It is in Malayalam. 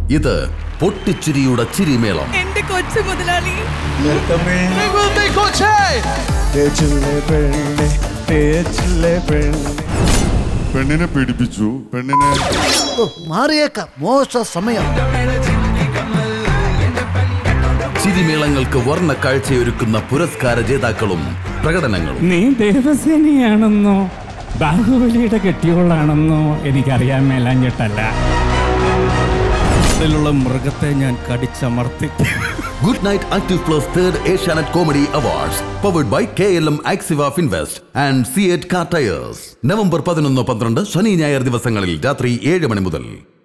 ഇത് പൊട്ടിച്ചിരിയുടെ ചിരിമേളം എന്റെ കൊച്ചു മുതലാളി തേച്ചില്ലേ പെണ്ണെ തേച്ചില്ലേ പെണ്ണെ പെണ്ണിനെ പീഡിപ്പിച്ചു പെണ്ണിനെ മാറിയേക്കാം മോശ സമയം ചിരിമേളങ്ങൾക്ക് വർണ്ണ കാഴ്ചയൊരുക്കുന്ന പുരസ്കാര ജേതാക്കളും പ്രകടനങ്ങളും നീ ദേവസേനയാണെന്നോ ബാഹുബലിയുടെ കെട്ടിയോളാണെന്നോ എനിക്കറിയാൻ മേലാഞ്ഞിട്ടല്ല ിലുള്ള മൃഗത്തെ ഞാൻ കടിച്ചമർത്തി good night active plus third Asianet comedy awards powered by K L M Axiva Finvest and CEAT car tyres November പതിനൊന്ന് പന്ത്രണ്ട് ശനി ഞായർ ദിവസങ്ങളിൽ രാത്രി ഏഴ് മണി മുതൽ